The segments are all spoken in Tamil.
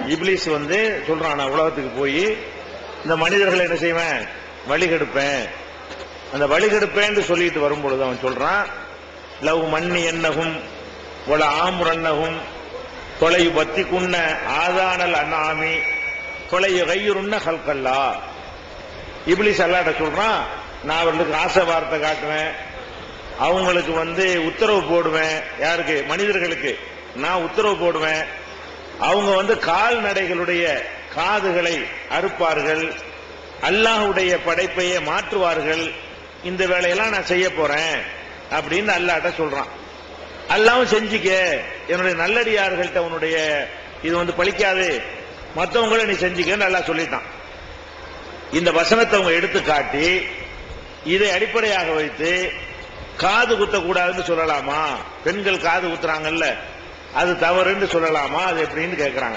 இப்லீஸ் வந்து சொல்றான் நான் உலகத்துக்கு போய் இந்த மனிதர்களை என்ன செய்வேன் வழிகெடுப்பேன் அந்த வழிகெடுப்பேன்னு சொல்லிட்டு வரும்பொழுது அவன் சொல்றான் லவ் மண்ணி என்னகும் ஒல ஆமுரன்னகும் கொலை பத்தி குன்ன ஆதானல் அண்ணாமி கொலை கையுருன்ன ஹல்கல்லா இப்லீஸ் அல்லாட்ட சொல்றான் நான் அவர்களுக்கு ஆசை வார்த்தை காட்டுவேன் அவங்களுக்கு வந்து உத்தரவு போடுவேன் யாருக்கு மனிதர்களுக்கு நான் உத்தரவு போடுவேன் அவங்க வந்து கால்நடைகளுடைய காதுகளை அறுப்பார்கள் அல்லாஹ்வுடைய படைப்பையே மாற்றுவார்கள் இந்த வேலையெல்லாம் நான் செய்ய போறேன் அப்படின்னு அல்லாட்ட சொல்றான் அல்லாவும் செஞ்சுக்க என்னுடைய நல்லடியார்கள்ட்ட உன்னுடைய இது வந்து பழிக்காது மற்றவங்கள நீ செஞ்சுக்கன்னு நல்லா சொல்லிட்டான் இந்த வசனத்தை அவங்க எடுத்து காட்டி இதை அடிப்படையாக வைத்து காது குத்தக்கூடாதுன்னு சொல்லலாமா பெண்கள் காது குத்துறாங்கல்ல அது தவறுன்னு சொல்லலாமா அது எப்படின்னு கேட்கிறாங்க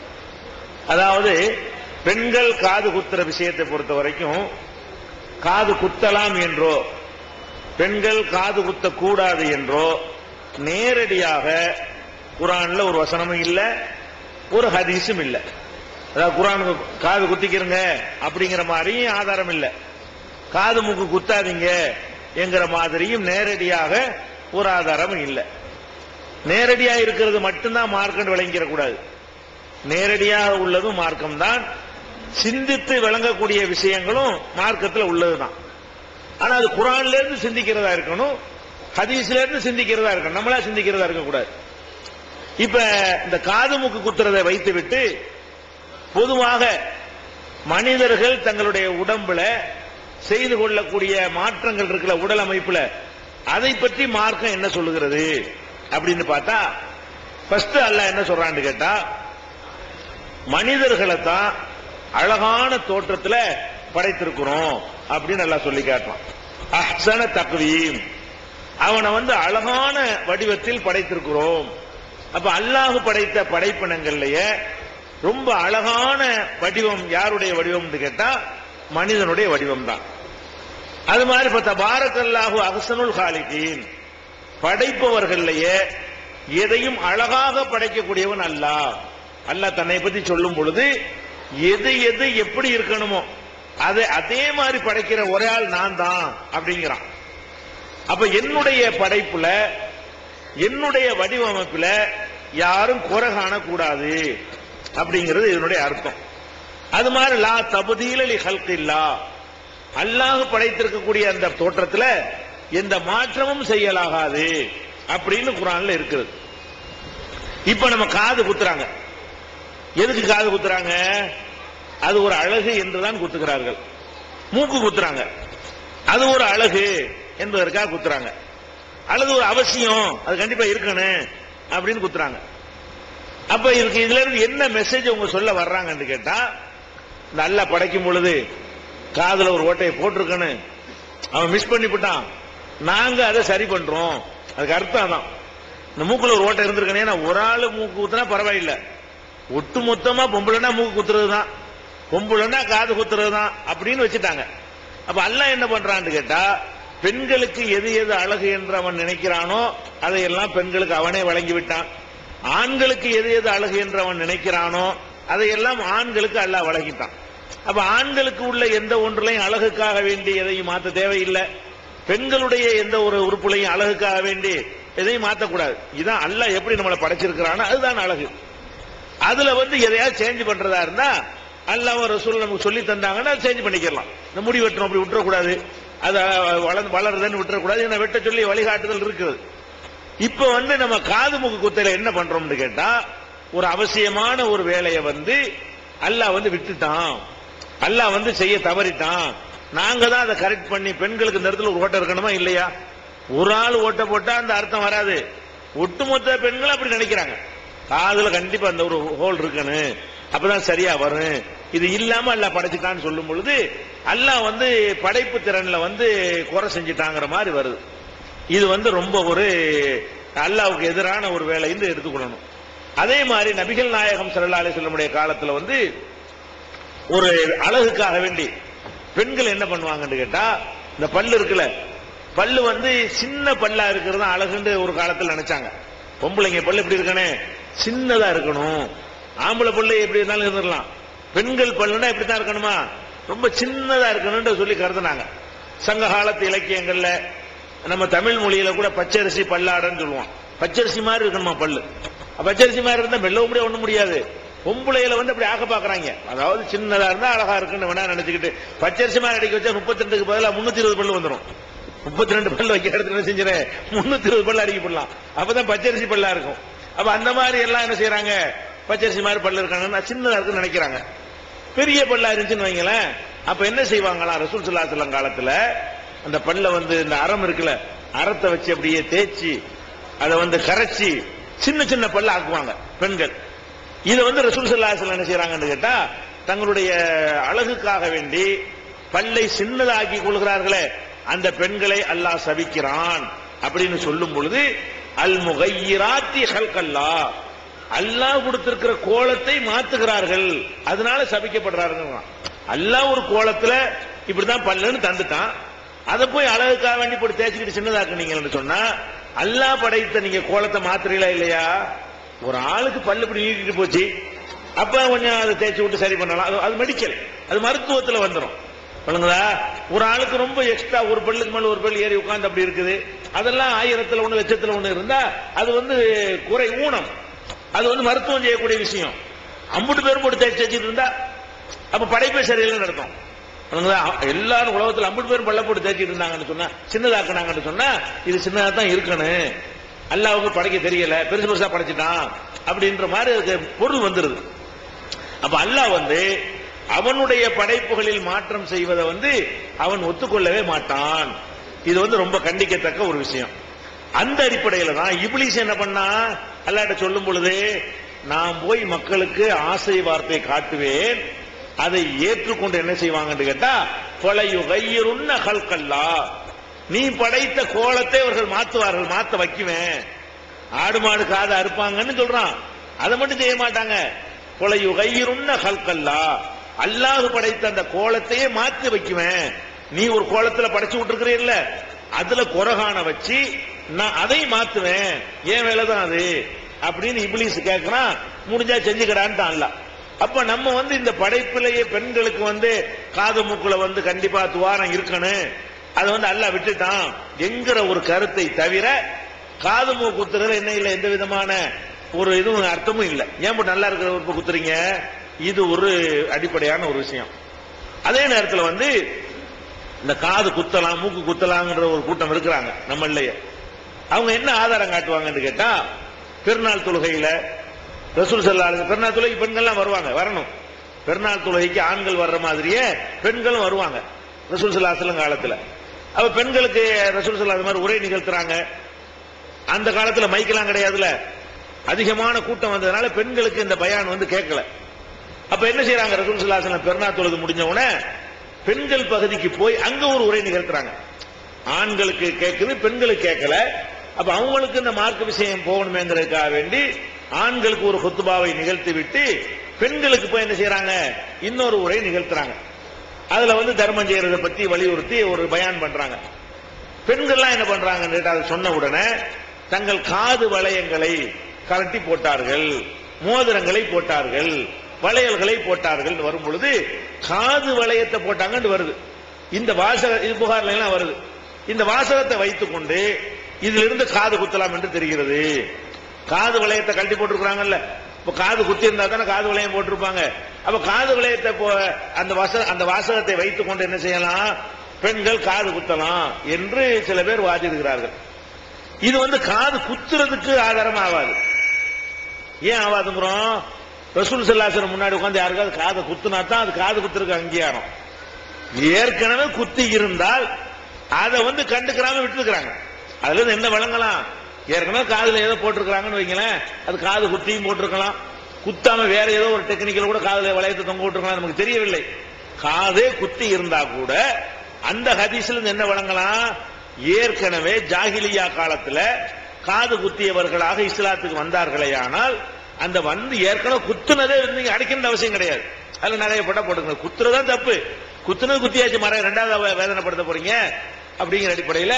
அதாவது பெண்கள் காது குத்துற விஷயத்தை பொறுத்த வரைக்கும் காது குத்தலாம் என்றோ பெண்கள் காது குத்தக்கூடாது என்றோ நேரடியாக குரான்ல ஒரு வசனமும் இல்ல ஒரு ஹதீஸும் இல்ல அதாவது குரானுக்கு காது குத்திக்கிறங்க அப்படிங்கிற மாதிரியும் ஆதாரம் இல்ல காது மூக்கு குத்தாதீங்க என்கிற மாதிரியும் நேரடியாக ஒரு ஆதாரமும் இல்லை நேரடியா இருக்கிறது மட்டும்தான் மார்க்கம் விளங்கிற கூடாது நேரடியாக உள்ளதும் மார்க்கம் தான் சிந்தித்து விளங்கக்கூடிய விஷயங்களும் மார்க்கத்தில் உள்ளதுதான் ஆனா அது குரான்ல இருந்து சிந்திக்கிறதா இருக்கணும் ஹதீஸ்ல இருந்து சிந்திக்கிறதா இருக்கணும் நம்மளா சிந்திக்கிறதா இருக்கக்கூடாது இப்ப இந்த காது மூக்கு குத்துறதை வைத்து விட்டு பொதுவாக மனிதர்கள் தங்களுடைய உடம்புல செய்து கொள்ளக்கூடிய மாற்றங்கள் இருக்கிற உடல் அமைப்புல அதை பற்றி மார்க்கம் என்ன சொல்லுகிறது அப்படின்னு பார்த்தா ஃபர்ஸ்ட் அல்லாஹ் என்ன சொல்றான்னு கேட்டா மனிதர்களை தான் அழகான தோற்றத்துல படைத்திருக்கிறோம் அப்படின்னு நல்லா சொல்லி காட்டுறான் அஹ்சன தக்வீம் அவனை வந்து அழகான வடிவத்தில் படைத்திருக்கிறோம் அப்ப அல்லாஹ் படைத்த படைப்பினங்கள்லயே ரொம்ப அழகான வடிவம் யாருடைய வடிவம்னு கேட்டா மனிதனுடைய வடிவம் தான் அது மாதிரி இப்ப தபாரக்கல்லாஹு அகசனுல் ஹாலிகீன் படைப்பவர்கள்லயே எதையும் அழகாக படைக்கக்கூடியவன் அல்லாஹ் அல்லாஹ் தன்னை பத்தி சொல்லும் பொழுது எது எது எப்படி இருக்கணுமோ அதை அதே மாதிரி படைக்கிற ஒரே ஆள் நான் தான் அப்படிங்கிறான் அப்ப என்னுடைய படைப்புல என்னுடைய வடிவமைப்புல யாரும் குறை காணக்கூடாது அப்படிங்கிறது இதனுடைய அர்த்தம் அது மாதிரி லா தபுதீலி ஹல்கில்லா அல்லாஹ் படைத்திருக்கக்கூடிய அந்த தோற்றத்துல எந்த மாற்றமும் செய்யலாகாது அப்படின்னு குரான்ல இருக்கிறது இப்ப நம்ம காது குத்துறாங்க எதுக்கு காது குத்துறாங்க அது ஒரு அழகு என்றுதான் குத்துகிறார்கள் மூக்கு குத்துறாங்க அது ஒரு அழகு என்பதற்காக குத்துறாங்க அல்லது ஒரு அவசியம் அது கண்டிப்பா இருக்கணும் அப்படின்னு குத்துறாங்க அப்ப இதுக்கு இதுல இருந்து என்ன மெசேஜ் உங்க சொல்ல வர்றாங்கன்னு கேட்டா நல்லா படைக்கும் பொழுது காதுல ஒரு ஓட்டையை போட்டிருக்கணும் அவன் மிஸ் பண்ணிவிட்டான் நாங்க அதை சரி பண்றோம் அதுக்கு அர்த்தம் தான் இந்த மூக்குல ஒரு ஓட்டை இருந்திருக்கனே நான் ஒரு ஆளு மூக்கு குத்துனா பரவாயில்ல ஒட்டு மொத்தமா பொம்பளைனா மூக்கு குத்துறது தான் பொம்பளைனா காது குத்துறது தான் அப்படின்னு வச்சுட்டாங்க அப்ப அல்லாஹ் என்ன பண்றான்னு கேட்டா பெண்களுக்கு எது எது அழகு என்று அவன் நினைக்கிறானோ அதையெல்லாம் பெண்களுக்கு அவனே வழங்கி விட்டான் ஆண்களுக்கு எது எது அழகு என்று அவன் நினைக்கிறானோ அதையெல்லாம் ஆண்களுக்கு அல்லாஹ் வழங்கிட்டான் அப்ப ஆண்களுக்கு உள்ள எந்த ஒன்றுலையும் அழகுக்காக வேண்டி எதையும் மாத்த தேவையில்லை பெண்களுடைய எந்த ஒரு உறுப்புலையும் அழகுக்காக வேண்டி எதையும் மாத்தக்கூடாது இதான் அல்லாஹ் எப்படி நம்மளை படைச்சிருக்கிறானோ அதுதான் அழகு அதுல வந்து எதையாவது சேஞ்ச் பண்றதா இருந்தா அல்லாஹ் ரசூல் நமக்கு சொல்லி தந்தாங்கன்னா சேஞ்ச் பண்ணிக்கலாம் இந்த முடி வெட்டணும் அப்படி விட்டுறக்கூடாது அது வளர்ந்து வளருதுன்னு விட்டுறக்கூடாது ஏன்னா வெட்ட சொல்லி வழிகாட்டுதல் இருக்குது இப்ப வந்து நம்ம காது மூக்கு குத்தையில என்ன பண்றோம்னு கேட்டா ஒரு அவசியமான ஒரு வேலையை வந்து அல்லாஹ் வந்து விட்டுட்டான் அல்லாஹ் வந்து செய்ய தவறிட்டான் நாங்க தான் அதை கரெக்ட் பண்ணி பெண்களுக்கு இந்த இடத்துல ஒரு ஓட்டை இருக்கணுமா இல்லையா ஒரு ஆள் ஓட்டை போட்டா அந்த அர்த்தம் வராது ஒட்டுமொத்த பெண்கள் அப்படி நினைக்கிறாங்க காதுல கண்டிப்பா அந்த ஒரு ஹோல் இருக்கணும் அப்பதான் சரியா வரும் இது இல்லாம அல்லாஹ் படைச்சிட்டான்னு சொல்லும் பொழுது அல்லாஹ் வந்து படைப்பு திறன்ல வந்து குறை செஞ்சுட்டாங்கிற மாதிரி வருது இது வந்து ரொம்ப ஒரு அல்லாவுக்கு எதிரான ஒரு வேலைன்னு எடுத்துக்கொள்ளணும் அதே மாதிரி நபிகள் நாயகம் ஸல்லல்லாஹு அலைஹி வஸல்லமுடைய காலத்துல வந்து ஒரு அழகுக்காக வேண்டி பெண்கள் என்ன பண்ணுவாங்கன்னு கேட்டா இந்த பல்லு இருக்குல்ல பல்லு வந்து சின்ன பல்லா இருக்கிறது தான் அழகுன்னு ஒரு காலத்துல நினைச்சாங்க பொம்பளைங்க பல்லு எப்படி இருக்கணும் சின்னதா இருக்கணும் ஆம்பளை பிள்ளை எப்படி இருந்தாலும் இருந்துடலாம் பெண்கள் பல்லுனா இப்படி தான் இருக்கணுமா ரொம்ப சின்னதா இருக்கணும்னு சொல்லி கருதுனாங்க சங்க காலத்து இலக்கியங்கள்ல நம்ம தமிழ் மொழியில கூட பச்சரிசி பல்லாடன்னு சொல்லுவோம் பச்சரிசி மாதிரி இருக்கணுமா பல்லு பச்சரிசி மாதிரி இருந்தா மெல்லவும் முடியாது ஒண்ணும் முடியாது பொம்பளையில வந்து அப்படி ஆக்க பாக்குறாங்க அதாவது சின்னதா இருந்தா அழகா இருக்குன்னு வேணா நினைச்சுக்கிட்டு பச்சரிசி மாதிரி அடிக்க வச்சா முப்பத்தி ரெண்டுக்கு பதிலா முன்னூத்தி இருபது பல்லு வந்துடும் முப்பத்தி ரெண்டு பல்லு வைக்க இடத்துல என்ன செஞ்சிடறேன் முன்னூத்தி இருபது பல்லு அடிக்க போடலாம் அப்பதான் பச்சரிசி பல்லா இருக்கும் அப்ப அந்த மாதிரி எல்லாம் என்ன செய்யறாங்க பச்சரிசி மாதிரி பல்லு இருக்காங்கன்னா சின்னதா இருக்குன்னு நினைக்கிறாங்க பெரிய பல்லா இருந்துச்சுன்னு வைங்களேன் அப்ப என்ன செய்வாங்களாம் ரசூல் சுல்லாசலம் காலத்துல அந்த பல்ல வந்து இந்த அறம் இருக்குல்ல அறத்தை வச்சு அப்படியே தேய்ச்சி அதை வந்து கரைச்சி சின்ன சின்ன பல்ல ஆக்குவாங்க பெண்கள் இதை வந்து ரசூல் சல்லாசலம் என்ன செய்யறாங்கன்னு கேட்டா தங்களுடைய அழகுக்காக வேண்டி பல்லை சின்னதாக்கி கொள்கிறார்களே அந்த பெண்களை அல்லாஹ் சபிக்கிறான் அப்படின்னு சொல்லும் பொழுது அல் முகையிராத்தி ஹல்கல்லா அல்லாஹ் கொடுத்திருக்கிற கோலத்தை மாத்துகிறார்கள் அதனால சபிக்கப்படுறார்கள் அல்லாஹ் ஒரு கோலத்துல இப்படிதான் பல்லுன்னு தந்துட்டான் அதை போய் அழகுக்காக வேண்டி போய் தேய்ச்சிக்கிட்டு சின்னதாக்குனீங்கன்னு சொன்னா அல்லாஹ் படைத்த நீங்க கோலத்தை மாத்துறீங்களா இல்லையா ஒரு ஆளுக்கு பல்லு இப்படி நீட்டிட்டு போச்சு அப்ப கொஞ்சம் அதை தேய்ச்சி விட்டு சரி பண்ணலாம் அது- அது மெடிக்கல் அது மருத்துவத்துல வந்துடும் சொல்லுங்களா ஒரு ஆளுக்கு ரொம்ப எக்ஸ்ட்ரா ஒரு பல்லுக்கு மேல ஒரு பல்லு ஏறி உட்கார்ந்து அப்படி இருக்குது அதெல்லாம் ஆயிரத்துல ஒண்ணு லட்சத்துல ஒண்ணு இருந்தா அது வந்து குறை ஊனம் அது வந்து மருத்துவம் செய்யக்கூடிய விஷயம் அம்புட்டு பேரும் போட்டு தேய்ச்சி வச்சுட்டு இருந்தா அப்ப படைப்பே சரியில்லைன்னு நடக்கும் சொல்லுங்களா எல்லாரும் உலகத்துல அம்புட்டு பேரும் பல்ல போட்டு தேய்ச்சிட்டு இருந்தாங்கன்னு சொன்னா சின்னதாக்குனாங்கன்னு சொன்னா இது சின்னதா தான் இருக்கணும் அல்லாவுக்கு படைக்க தெரியல பெருசு பெருசா படைச்சிட்டான் அப்படின்ற மாதிரி அதுக்கு பொருள் வந்துருது அப்ப அல்லாஹ் வந்து அவனுடைய படைப்புகளில் மாற்றம் செய்வதை வந்து அவன் ஒத்துக்கொள்ளவே மாட்டான் இது வந்து ரொம்ப கண்டிக்கத்தக்க ஒரு விஷயம் அந்த அடிப்படையில தான் இப்லீஸ் என்ன பண்ணா அல்லாட்ட சொல்லும் பொழுது நான் போய் மக்களுக்கு ஆசை வார்த்தை காட்டுவேன் அதை ஏற்றுக்கொண்டு என்ன செய்வாங்கன்னு கேட்டா கொலையுகையிருன்ன கல்கல்லா நீ படைத்த கோலத்தை அவர்கள் மாத்துவார்கள் மாத்த வைக்குவேன் ஆடு மாடு காதை அறுப்பாங்கன்னு சொல்றான் அதை மட்டும் செய்ய மாட்டாங்க கொலையுகையிருன்ன கல்கல்லா அல்லாஹ் படைத்த அந்த கோலத்தையே மாத்தி வைக்குவேன் நீ ஒரு கோலத்துல படைச்சு விட்டுருக்கிறீல்ல அதுல குரகான வச்சு நான் அதை மாத்துவேன் ஏன் வேலை தான் அது அப்படின்னு இப்லீஸ் கேட்கறான் முடிஞ்சா செஞ்சுக்கடான்ட்டு அல்லாஹ் அப்ப நம்ம வந்து இந்த படைப்பிலேயே பெண்களுக்கு வந்து காது மூக்குல வந்து கண்டிப்பா துவாரம் இருக்கணும் அதை வந்து அல்லாஹ் விட்டுட்டான் என்கிற ஒரு கருத்தை தவிர காது மூக்கு குத்துறது என்ன இல்லை எந்த விதமான ஒரு இதுவும் அர்த்தமும் இல்லை ஏன் போட்டு நல்லா இருக்கிற உறுப்பு குத்துறீங்க இது ஒரு அடிப்படையான ஒரு விஷயம் அதே நேரத்தில் வந்து இந்த காது குத்தலாம் மூக்கு குத்தலாம்ன்ற ஒரு கூட்டம் இருக்கிறாங்க நம்மளையே அவங்க என்ன ஆதாரம் காட்டுவாங்கன்னு கேட்டா பெருநாள் தொழுகையில ரசூல் சல்லாஹ் பெருநாள் தொழுகை பெண்கள்லாம் வருவாங்க வரணும் பெருநாள் தொழுகைக்கு ஆண்கள் வர்ற மாதிரியே பெண்களும் வருவாங்க ரசூல் சல்லாஹ் காலத்துல அப்ப பெண்களுக்கு ரசூல் சல்லா மாதிரி உரை நிகழ்த்துறாங்க அந்த காலத்துல மைக்கெல்லாம் கிடையாதுல அதிகமான கூட்டம் வந்ததுனால பெண்களுக்கு இந்த பயான் வந்து கேட்கல அப்ப என்ன செய்யறாங்க ரசூல் சல்லாஹ் பெருநாள் தொழுது முடிஞ்ச உடனே பெண்கள் பகுதிக்கு போய் அங்க ஒரு உரை நிகழ்த்துறாங்க ஆண்களுக்கு கேட்குது பெண்களுக்கு கேட்கல அப்ப அவங்களுக்கு இந்த மார்க்க விஷயம் போகணுமேங்கிறதுக்காக வேண்டி ஆண்களுக்கு ஒரு குத்துபாவை நிகழ்த்தி விட்டு பெண்களுக்கு போய் என்ன செய்யறாங்க இன்னொரு உரை நிகழ்த்துறாங்க அதுல வந்து தர்மம் செய்யறதை பத்தி வலியுறுத்தி ஒரு பயான் பண்றாங்க பெண்கள்லாம் என்ன பண்றாங்கன்னு கேட்டா அதை சொன்ன உடனே தங்கள் காது வளையங்களை கரட்டி போட்டார்கள் மோதிரங்களை போட்டார்கள் வளையல்களை போட்டார்கள் வரும் பொழுது காது வளையத்தை போட்டாங்கன்னு வருது இந்த வாசக இது புகார்ல எல்லாம் வருது இந்த வாசகத்தை வைத்துக்கொண்டு இதிலிருந்து காது குத்தலாம் என்று தெரிகிறது காது வளையத்தை கழட்டி போட்டிருக்கிறாங்கல்ல இப்ப காது குத்தி இருந்தா தானே காது வளையம் போட்டிருப்பாங்க அப்ப காது வளையத்தை போ- அந்த வாச அந்த வாசகத்தை வைத்துக் கொண்டு என்ன செய்யலாம் பெண்கள் காது குத்தலாம் என்று சில பேர் வாதிடுகிறார்கள் இது வந்து காது குத்துறதுக்கு ஆதாரம் ஆகாது ஏன் ஆகாதுங்கிறோம் ரசூல் சல்லாசனம் முன்னாடி உட்கார்ந்து யாருக்காவது காதை குத்துனா தான் அது காது குத்துறதுக்கு அங்கீகாரம் ஏற்கனவே குத்தி இருந்தால் அதை வந்து கண்டுக்கிறாம விட்டுருக்காங்க அதுல இருந்து என்ன வழங்கலாம் ஏற்கனவே காதுல ஏதோ போட்டிருக்கிறாங்கன்னு வைங்களேன் அது காது குத்தியும் போட்டிருக்கலாம் குத்தாம வேற ஏதோ ஒரு டெக்னிக்கல் கூட காதுல வளையத்தை தொங்க விட்டுருக்கலாம் நமக்கு தெரியவில்லை காதே குத்தி இருந்தா கூட அந்த ஹதீஸ்ல இருந்து என்ன வழங்கலாம் ஏற்கனவே ஜாகிலியா காலத்துல காது குத்தியவர்களாக இஸ்லாத்துக்கு வந்தார்களே ஆனால் அந்த வந்து ஏற்கனவே குத்துனதே நீங்க அடிக்கின்ற அவசியம் கிடையாது அதுல நிறைய படம் போட்டுங்க குத்துறதான் தப்பு குத்துனது குத்தியாச்சு மர ரெண்டாவது வே- வேதனைப்படுத்த போறீங்க அப்படிங்கிற அடிப்படையில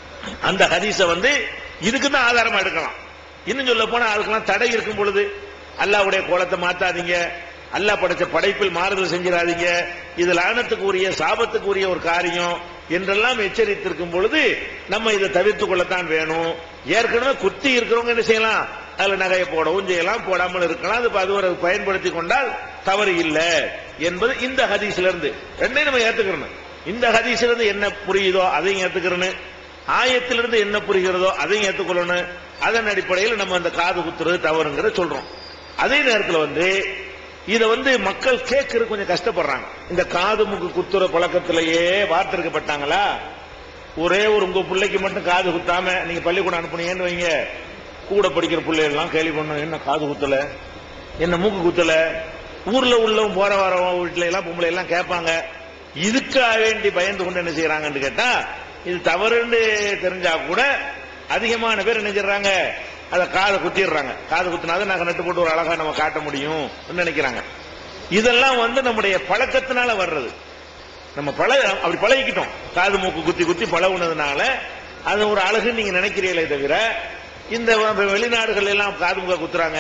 அந்த ஹதீஸ வந்து இதுக்கு தான் ஆதாரமா எடுக்கலாம் இன்னும் சொல்ல போனா அதுக்கெல்லாம் தடை இருக்கும் பொழுது அல்லாஹ்வுடைய கோலத்தை மாத்தாதீங்க அல்லாஹ் படைச்ச படைப்பில் மாறுதல் செஞ்சிடாதீங்க இது லானத்துக்கு உரிய சாபத்துக்கு உரிய ஒரு காரியம் என்றெல்லாம் எச்சரித்திருக்கும் பொழுது நம்ம இதை தவிர்த்து கொள்ளத்தான் வேணும் ஏற்கனவே குத்தி இருக்கிறவங்க என்ன செய்யலாம் அதுல நகையை போடவும் செய்யலாம் போடாமல் இருக்கலாம் அது அது ஒரு பயன்படுத்தி கொண்டால் தவறு இல்லை என்பது இந்த ஹதீஸ்ல இருந்து ரெண்டையும் நம்ம ஏத்துக்கிறோம் இந்த ஹதீஸ்ல இருந்து என்ன புரியுதோ அதையும் ஏத்துக்கிறோம் ஆயத்திலிருந்து என்ன புரிகிறதோ அதையும் ஏத்துக்கொள்ளணும் அதன் அடிப்படையில் நம்ம அந்த காது குத்துறது தவறுங்கிற சொல்றோம் அதே நேரத்தில் வந்து இத வந்து மக்கள் கேட்கறது கொஞ்சம் கஷ்டப்படுறாங்க இந்த காது மூக்கு குத்துற பழக்கத்திலேயே வார்த்திருக்கப்பட்டாங்களா ஒரே ஒரு உங்க பிள்ளைக்கு மட்டும் காது குத்தாம நீங்க பள்ளிக்கூடம் அனுப்புனீங்கன்னு வைங்க கூட படிக்கிற பிள்ளைகள் எல்லாம் கேள்வி பண்ணும் என்ன காது குத்தல என்ன மூக்கு குத்தல ஊர்ல உள்ளவங்க போற வர வீட்டுல எல்லாம் பொம்பளை எல்லாம் கேட்பாங்க இதுக்காக வேண்டி பயந்து கொண்டு என்ன செய்யறாங்கன்னு கேட்டா இது தவறுன்னு தெரிஞ்சா கூட அதிகமான பேர் என்ன செய்யறாங்க அதை காதை குத்திடுறாங்க காது குத்தினாதான் நகை நட்டு போட்டு ஒரு அழகா நம்ம காட்ட முடியும் நினைக்கிறாங்க இதெல்லாம் வந்து நம்முடைய பழக்கத்தினால வர்றது நம்ம பழ அப்படி பழகிக்கிட்டோம் காது மூக்கு குத்தி குத்தி பழகுனதுனால அது ஒரு அழகு நீங்க நினைக்கிறீங்களே தவிர இந்த வ- வெளிநாடுகள் எல்லாம் காது மூக்க குத்துறாங்க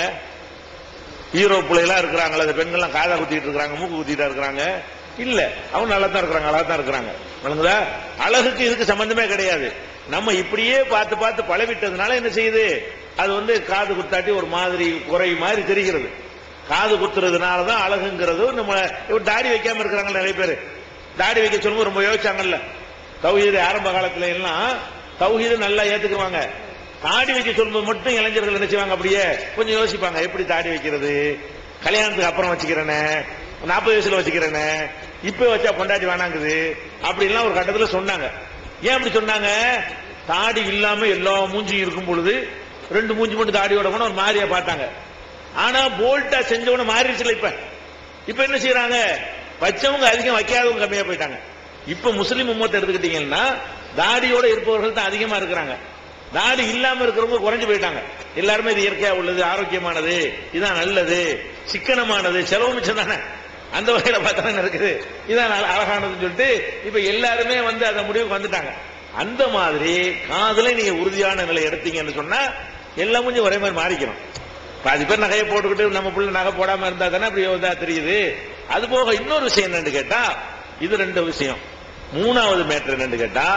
யூரோப்புல எல்லாம் இருக்கிறாங்களே அந்த பெண்கள்லாம் காதா குத்திட்டு இருக்காங்க மூக்கு குத்திட்டு இருக்கிறாங்க இல்ல அவங்க நல்லா தான் இருக்கிறாங்க அழகா தான் இருக்கிறாங்க விளங்குதா அழகுக்கு இதுக்கு சம்பந்தமே கிடையாது நம்ம இப்படியே பார்த்து பார்த்து பழவிட்டதுனால என்ன செய்யுது அது வந்து காது குத்தாட்டி ஒரு மாதிரி குறை மாதிரி தெரிகிறது காது குத்துறதுனால தான் அழகுங்கிறது நம்ம இப்ப தாடி வைக்காம இருக்கிறாங்க நிறைய பேர் தாடி வைக்க சொல்லும்போது ரொம்ப யோசிச்சாங்கல்ல தௌஹீது ஆரம்ப காலத்துல எல்லாம் தௌஹீது நல்லா ஏத்துக்குவாங்க தாடி வைக்க சொல்லும்போது மட்டும் இளைஞர்கள் என்ன செய்வாங்க அப்படியே கொஞ்சம் யோசிப்பாங்க எப்படி தாடி வைக்கிறது கல்யாணத்துக்கு அப்புறம் வச்சுக்கிறேனே நாற்பது வயசுல வச்சுக்கிறேனே இப்ப வச்சா கொண்டாடி வேணாங்குது அப்படின்லாம் ஒரு கட்டத்துல சொன்னாங்க ஏன் அப்படி சொன்னாங்க தாடி இல்லாம எல்லா மூஞ்சியும் இருக்கும் பொழுது ரெண்டு மூஞ்சி மட்டும் தாடியோட கூட ஒரு மாதிரியா பார்த்தாங்க ஆனா போல்ட்டா செஞ்சவன மாறிடுச்சுல இப்ப இப்ப என்ன செய்யறாங்க வச்சவங்க அதிகம் வைக்காதவங்க கம்மியா போயிட்டாங்க இப்ப முஸ்லிம் உம்மத்தை எடுத்துக்கிட்டீங்கன்னா தாடியோட இருப்பவர்கள் தான் அதிகமா இருக்கிறாங்க தாடி இல்லாம இருக்கிறவங்க குறைஞ்சு போயிட்டாங்க எல்லாருமே இது இயற்கையா உள்ளது ஆரோக்கியமானது இதான் நல்லது சிக்கனமானது செலவு மிச்சம் தானே அந்த வகையில பார்த்தா இருக்குது இதான் நல்ல- அழகானதுன்னு சொல்லிட்டு இப்ப எல்லாருமே வந்து அந்த முடிவுக்கு வந்துட்டாங்க அந்த மாதிரி காதுல நீங்க உறுதியான நிலை எடுத்தீங்கன்னு சொன்னா எல்லாம் கொஞ்சம் ஒரே மாதிரி மாறிக்கணும் பாதி பேர் நகையை போட்டுக்கிட்டு நம்ம புள்ள நகை போடாம இருந்தா தானே அப்படி இதா தெரியுது அது போக இன்னொரு விஷயம் என்னன்னு கேட்டா இது ரெண்டு விஷயம் மூணாவது மேட்டர் என்னன்னு கேட்டா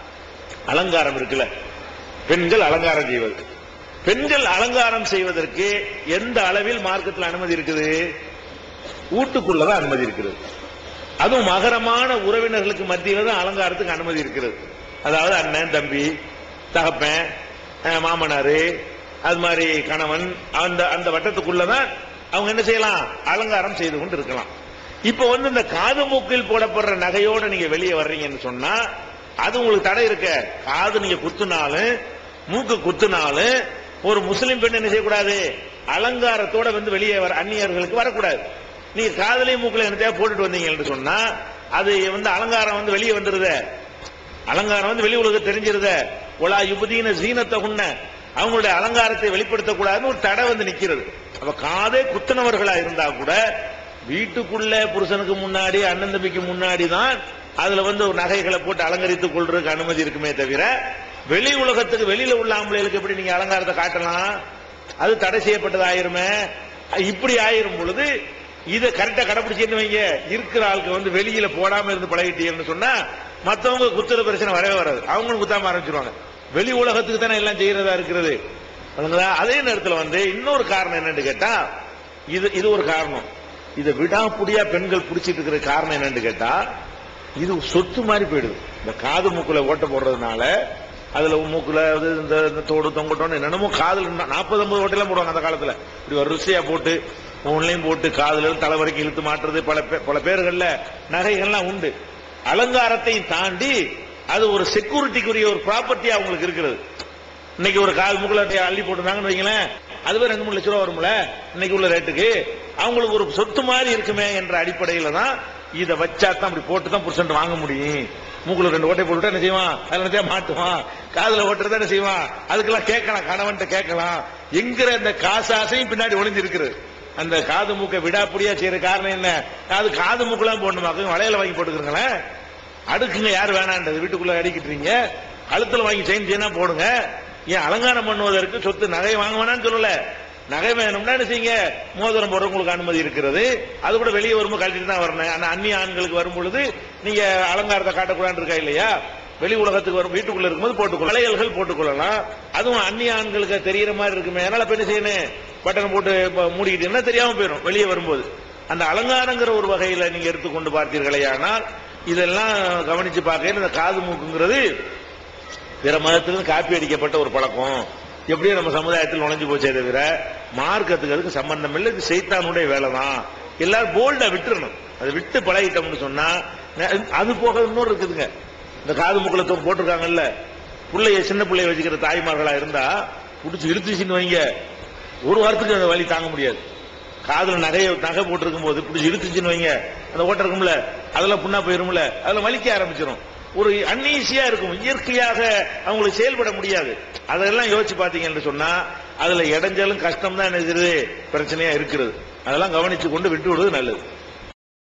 அலங்காரம் இருக்குல்ல பெண்கள் அலங்காரம் செய்வது பெண்கள் அலங்காரம் செய்வதற்கு எந்த அளவில் மார்க்கத்தில் அனுமதி இருக்குது வீட்டுக்குள்ளதான் அனுமதி இருக்கிறது அதுவும் மகரமான உறவினர்களுக்கு மத்தியில தான் அலங்காரத்துக்கு அனுமதி இருக்கிறது அதாவது அண்ணன் தம்பி தகப்பன் அஹ், மாமனாரு அது மாதிரி கணவன் அந்த அந்த வட்டத்துக்குள்ளதான் அவங்க என்ன செய்யலாம் அலங்காரம் செய்து கொண்டு இருக்கலாம் இப்ப வந்து இந்த காது மூக்கில் போடப்படுற நகையோட நீங்க வெளியே வர்றீங்கன்னு சொன்னா அது உங்களுக்கு தடை இருக்க காது நீங்க குத்துனாலும் மூக்கு குத்துனாலும் ஒரு முஸ்லிம் பெண் என்ன செய்யக்கூடாது அலங்காரத்தோட வந்து வெளியே வர அந்நியர்களுக்கு வரக்கூடாது நீங்க காதலையும் மூக்கில் என்னத்தையா போட்டுட்டு வந்தீங்கன்னு சொன்னா அது வந்து அலங்காரம் வந்து வெளியே வந்துருதே அலங்காரம் வந்து வெளி உலக தெரிஞ்சிருத ஒலா யுபதீன சீனத்தை உண்ண அவங்களுடைய அலங்காரத்தை வெளிப்படுத்தக்கூடாதுன்னு ஒரு தடை வந்து நிக்கிறது அப்ப காதே குத்துனவர்களா இருந்தா கூட வீட்டுக்குள்ள புருஷனுக்கு முன்னாடி அண்ணன் தம்பிக்கு முன்னாடி தான் அதுல வந்து ஒரு நகைகளை போட்டு அலங்கரித்துக் கொள்றதுக்கு அனுமதி இருக்குமே தவிர வெளி உலகத்துக்கு வெளியில உள்ள ஆம்பளைகளுக்கு எப்படி நீங்க அலங்காரத்தை காட்டலாம் அது தடை செய்யப்பட்டது ஆயிருமே இப்படி ஆயிரும் பொழுது இதை கரெக்டா கடைபிடிச்சிட்டு வைங்க இருக்கிற ஆளுக்கு வந்து வெளியில போடாம இருந்து பழகிட்டீங்கன்னு சொன்னா மத்தவங்க குத்துற பிரச்சனை வரவே வராது அவங்களும் குத்தாம ஆரம்பிச்சிருவாங்க வெளி உலகத்துக்கு தானே எல்லாம் செய்யறதா இருக்கிறது விளங்குதா? அதே நேரத்தில் வந்து இன்னொரு காரணம் என்னன்னு கேட்டா இது இது ஒரு காரணம் இதை விடாப்புடியா பெண்கள் பிடிச்சிட்டு இருக்கிற காரணம் என்னன்னு கேட்டா இது சொத்து மாதிரி போயிடுது இந்த காது மூக்குல ஓட்ட போடுறதுனால அதுல மூக்குல அது இந்த இந்த தோடு தொங்கட்டோன்னு என்னென்னமோ காதுல நாற்பது ஐம்பது ஓட்டெல்லாம் போடுவாங்க அந்த காலத்துல இப்படி வரிசையா போட்டு ஒன்லையும் போட்டு காதுல இருந்து தலை வரைக்கும் இழுத்து மாட்டுறது பல பே- பல பேர்கள்ல நகைகள்லாம் உண்டு அலங்காரத்தை தாண்டி அது ஒரு செக்யூரிட்டிக்குரிய ஒரு ப்ராப்பர்ட்டி அவங்களுக்கு இருக்கிறது இன்னைக்கு ஒரு கால் முக்குல அள்ளி போட்டுருந்தாங்கன்னு வைங்களேன் அதுவே ரெண்டு மூணு லட்ச ரூபா வரும்ல இன்னைக்கு உள்ள ரேட்டுக்கு அவங்களுக்கு ஒரு சொத்து மாதிரி இருக்குமே என்ற அடிப்படையில தான் இதை வச்சா தான் அப்படி போட்டு தான் புருஷன் வாங்க முடியும் மூக்குல ரெண்டு ஓட்டை போட்டுட்டா என்ன செய்வான் அதுல என்னத்தையா மாட்டுவான் காதுல ஓட்டுறதா என்ன செய்வான் அதுக்கெல்லாம் கேட்கலாம் கணவன்கிட்ட கேட்கலாம் என்கிற அந்த காசாசையும் பின்னாடி ஒளிஞ்சு இருக்கிறது அந்த காது மூக்கை விடாப்புடியா செய்யற காரணம் என்ன அது காது மூக்கெல்லாம் போடணுமாக்கும் வளையல வாங்கி போட்டுக்கிறீங்களேன் அடுக்குங்க யார் வேணான்றது வீட்டுக்குள்ள அடிக்கிட்டுறீங்க கழுத்துல வாங்கி செயின் செயினா போடுங்க ஏன் அலங்காரம் பண்ணுவதற்கு சொத்து நகை வாங்க வேணாம்னு சொல்லல நகை வேணும்னா என்ன செய்யுங்க மோதிரம் போட உங்களுக்கு அனுமதி இருக்கிறது அது கூட வெளியே வரும்போது கழட்டிட்டு தான் வரணும் ஆனா அந்நிய ஆண்களுக்கு வரும் பொழுது நீங்க அலங்காரத்தை காட்டக்கூடாது இருக்கா இல்லையா வெளி உலகத்துக்கு வரும் வீட்டுக்குள்ள இருக்கும்போது போட்டுக்கொள்ள வளையல்கள் போட்டுக்கொள்ளலாம் அதுவும் அந்நிய ஆண்களுக்கு தெரியிற மாதிரி இருக்குமே அதனால இப்ப என்ன செய்யணும் பட்டன் போட்டு இப்ப மூடிக்கிட்டீங்கன்னா தெரியாம போயிடும் வெளியே வரும்போது அந்த அலங்காரங்கிற ஒரு வகையில நீங்க எடுத்துக்கொண்டு பார்த்தீர்களே ஆனால் இதெல்லாம் கவனிச்சு பார்க்கையில் இந்த காது மூக்குங்கிறது பிற மதத்திலிருந்து காப்பி அடிக்கப்பட்ட ஒரு பழக்கம் எப்படியும் நம்ம சமுதாயத்தில் நுழைஞ்சு போச்சே தவிர மார்க்கத்துக்கு அதுக்கு சம்பந்தம் இல்லை இது சைத்தானுடைய வேலை தான் எல்லாரும் போல்டா விட்டுறணும் அதை விட்டு பழகிட்டோம்னு சொன்னா அது போக இன்னொரு இருக்குதுங்க இந்த காது முக்குல தூக்கு போட்டிருக்காங்கல்ல பிள்ளைய சின்ன பிள்ளைய வச்சுக்கிற தாய்மார்களா இருந்தா புடிச்சு இழுத்துச்சுன்னு வைங்க ஒரு வாரத்துக்கு அந்த வலி தாங்க முடியாது காதுல நகைய நகை போட்டிருக்கும் போது பிடிச்சி இழுத்துச்சுன்னு வைங்க அந்த ஓட்ட இருக்கும்ல அதெல்லாம் புண்ணா போயிரும்ல அதெல்லாம் வலிக்க ஆரம்பிச்சிடும் ஒரு அன்னீசியா இருக்கும் இயற்கையாக அவங்களுக்கு செயல்பட முடியாது அதெல்லாம் யோசிச்சு பாத்தீங்கன்னு சொன்னா அதுல இடைஞ்சலும் கஷ்டம் தான் என்ன செய்யுது பிரச்சனையா இருக்கிறது அதெல்லாம் கவனிச்சு கொண்டு விட்டு விடுவது நல்லது